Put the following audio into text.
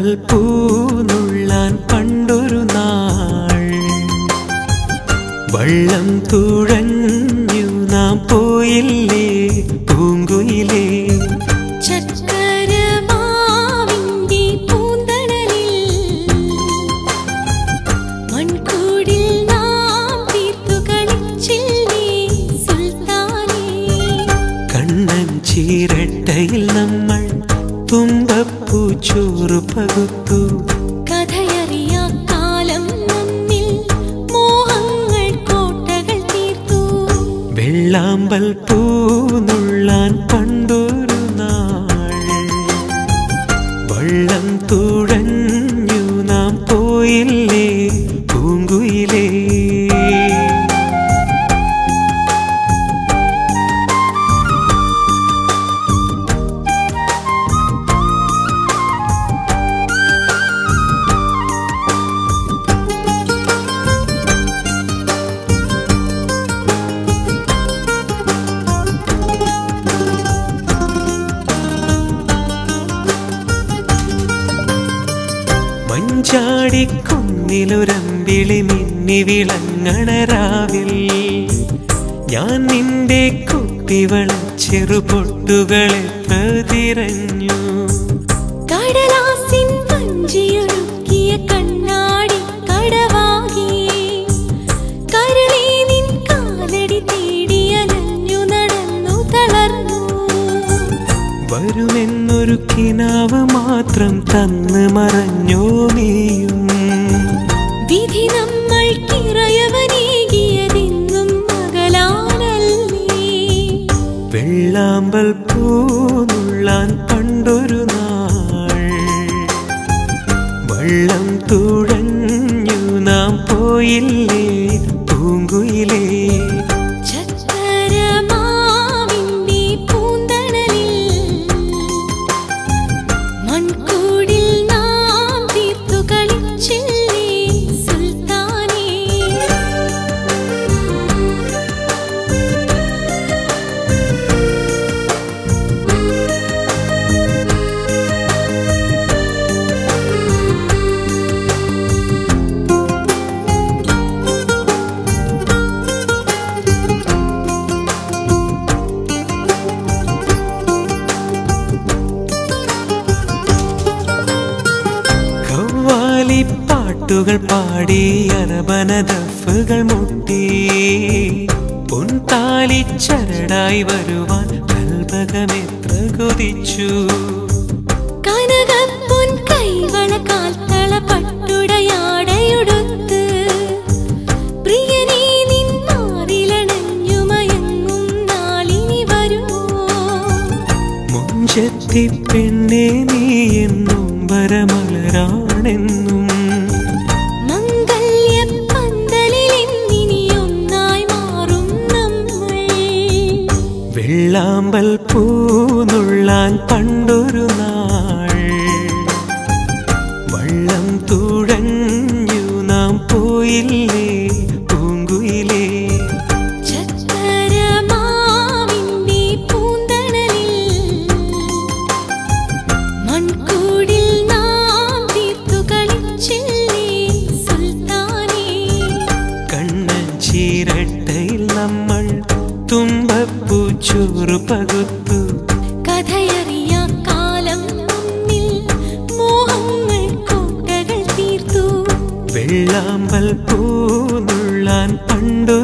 വെള്ളാമ്പൽ പൂനുള്ളാൻ പണ്ടൊരു നാൾ വള്ളം തുഴഞ്ഞു നാം പോയില്ലേ പൂങ്കുയിലേ ചക്കരമാവിന്റെ പൂന്തണലിൽ മൺകൂടിൽ നാം തീർത്തു കളിച്ചില്ലേ സുൽത്താനേ കണ്ണൻ ചീരട്ടയിൽ നമ്മൾ തുമ്പപ്പൂ ചോറ് പകുത്തു കഥയറിയാ കാലം നമ്മിൽ മോഹങ്ങൾ കോട്ടകൾ തീർത്തു വെള്ളാമ്പൽ പൂനുള്ളാൻ പണ്ടൊരു നാൾ വള്ളം തുഴഞ്ഞു നാം പോയില്ലേ പൂങ്കുയിലേ മഞ്ചാടിക്കുന്നിലൊരമ്പിളി മിന്നി വിളങ്ങണ രാവിൽ ഞാൻ നിന്റെ കുട്ടിവള ചെറുപൊട്ടുകളെ പ്രതിരഞ്ഞു കടലാസിൻ വഞ്ചിയൊഴുക്കിയ കണ്ണാടി കടവാകി കരളേ നിൻ കാലടി തേടി അലഞ്ഞു നടന്നു തളർന്നു വരുമെന്നൊരു കിനാവ് മാത്രം തന്ന് മറഞ്ഞോ നീയും വിധി നമ്മൾക്കിറയവനേകിയതെന്നും മകലാനല്ലേ വെള്ളാമ്പൽ പൂനുള്ളാൻ പണ്ടൊരു നാൾ വള്ളം തുഴഞ്ഞു നാം പോയില്ലേ പൂങ്കുയിലേ ചക്കരമാവിന്റെ പൂന്തണലിൽ മൺകൂടിൽ നാം തീർത്തു കളിച്ചില്ലേ സുൽത്താനേ കവ്വാലി പാട്ടുകൾ പാടി അരബന ദഫുകൾ മുട്ടി പൊൻതാലി ചരടായി വരുവാൻ കൽപകമെത്ര കൊതിച്ചു കനകപ്പൊൻ കൈവള കാൽത്തള പട്ടുടയാടയുടുത്ത് പ്രിയനേ നിൻ മാറിലണഞ്ഞു മയങ്ങും നാളിനി വരുമോ മുഞ്ചത്തി പെണ്ണെ നീ എന്നും വരമലരാണെന്നും മംഗല്യപ്പന്തലിൽ എന്നിനിയൊന്നായി മാറും നമ്മൾ വെള്ളാമ്പൽ പൂനുള്ളാൻ പണ്ടൊരു നാൾ വള്ളം തുഴഞ്ഞു നാം പോയില്ലേ പൂങ്കുയിലേ ചക്കരമാവിന്റെ പൂന്തണലിൽ മൺകൂടിൽ നാം തീർത്തു കളിച്ചില്ലേ സുൽത്താനേ കണ്ണൻ ചീരട്ടയിൽ നമ്മൾ തുമ്പപ്പൂ ചോറ് പകുത്തു കഥയറിയാ കാലം നമ്മിൽ മോഹങ്ങൾ കോട്ടകൾ തീർത്തു വെള്ളാമ്പൽ പൂനുള്ളാൻ പണ്ടൊരു